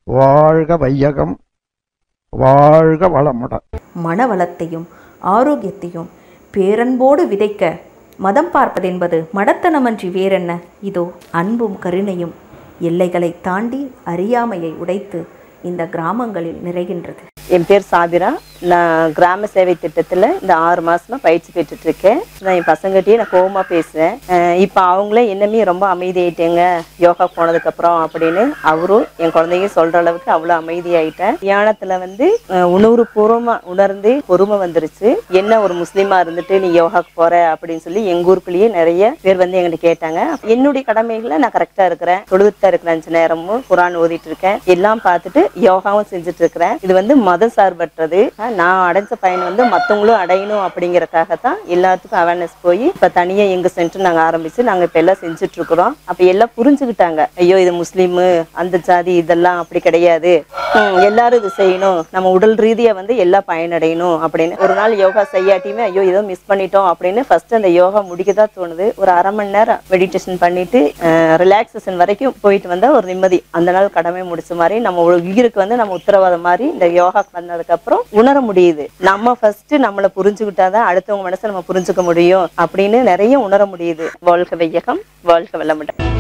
வாழ்க வையகம் வாழ்க வளமுடன் மனவளத்தையும் ஆரோக்கியத்தையும் பேரன்போடு விதைக்க மதம் பார்ப்பதென்பது மடத்தனமன்றி வேறென்ன இதோ அன்பும் கருணையும் எல்லைகளை தாண்டி அறியாமையை உடைத்து இந்த கிராமங்களில் நிறைகின்றது என் பேர் சாபிரா நான் கிராம சேவை திட்டத்தில் இந்த ஆறு மாசமா பயிற்சி பெற்றுட்டு இருக்கேன் நான் என் பசங்ககிட்டயே நான் கோவமா பேசுவேன் அஹ் இப்போ அவங்களே என்னமே ரொம்ப அமைதியாயிட்டேங்க யோகா போனதுக்கு அப்புறம் அப்படின்னு அவரும் என் குழந்தைங்க சொல்ற அளவுக்கு அவ்வளோ அமைதியாயிட்டேன் தியானத்துல வந்து அஹ் உணர்வு பூர்வமா உணர்ந்து பொறுமை வந்துருச்சு என்ன ஒரு முஸ்லீமா இருந்துட்டு நீ யோகாக்கு போற அப்படின்னு சொல்லி எங்க ஊருக்குள்ளேயே நிறைய பேர் வந்து எங்கிட்ட கேட்டாங்க என்னுடைய கடமைகளை நான் கரெக்டா இருக்கிறேன் தொழுதுட்டு இருக்கிறேன் அஞ்சு நேரமும் குரான் ஓதிட்டு இருக்கேன் எல்லாம் பார்த்துட்டு யோகாவும் செஞ்சுட்டு இருக்கிறேன் இது வந்து மத சார்பற்றது அஹ் நான் அடைஞ்ச பயன் வந்து மத்தவங்களும் அடையணும் அப்படிங்கறக்காக தான் எல்லாத்துக்கும் அவேர்னஸ் போய் இப்ப தனியா எங்க சென்டர் நாங்க ஆரம்பிச்சு நாங்க இப்ப எல்லாம் செஞ்சுட்டு இருக்கிறோம் அப்ப எல்லாம் புரிஞ்சுக்கிட்டாங்க ஐயோ இது முஸ்லீமு அந்த ஜாதி இதெல்லாம் அப்படி கிடையாது ஹம், எல்லாரும் இது செய்யணும் நம்ம உடல் ரீதியா வந்து எல்லாம் பயனடையணும் அப்படின்னு ஒரு நாள் யோகா செய்யாட்டியுமே ஐயோ ஏதோ மிஸ் பண்ணிட்டோம் அப்படின்னு ஃபர்ஸ்ட் அந்த யோகா முடிக்கதான் தோணுது ஒரு அரை மணி நேரம் மெடிடேஷன் பண்ணிட்டு ரிலாக்ஸேஷன் வரைக்கும் போயிட்டு வந்தா ஒரு நிம்மதி அந்த நாள் கடமை முடிச்ச மாதிரி நம்ம உயிருக்கு வந்து நம்ம உத்தரவாதம் மாதிரி இந்த யோகா பண்ணதுக்கு அப்புறம் உணர முடியுது நம்ம ஃபர்ஸ்ட் நம்மளை புரிஞ்சுக்கிட்டாதான் அடுத்தவங்க மனசை நம்ம புரிஞ்சுக்க முடியும் அப்படின்னு நிறைய உணர முடியுது வாழ்க வையகம் வாழ்க வளமுடன்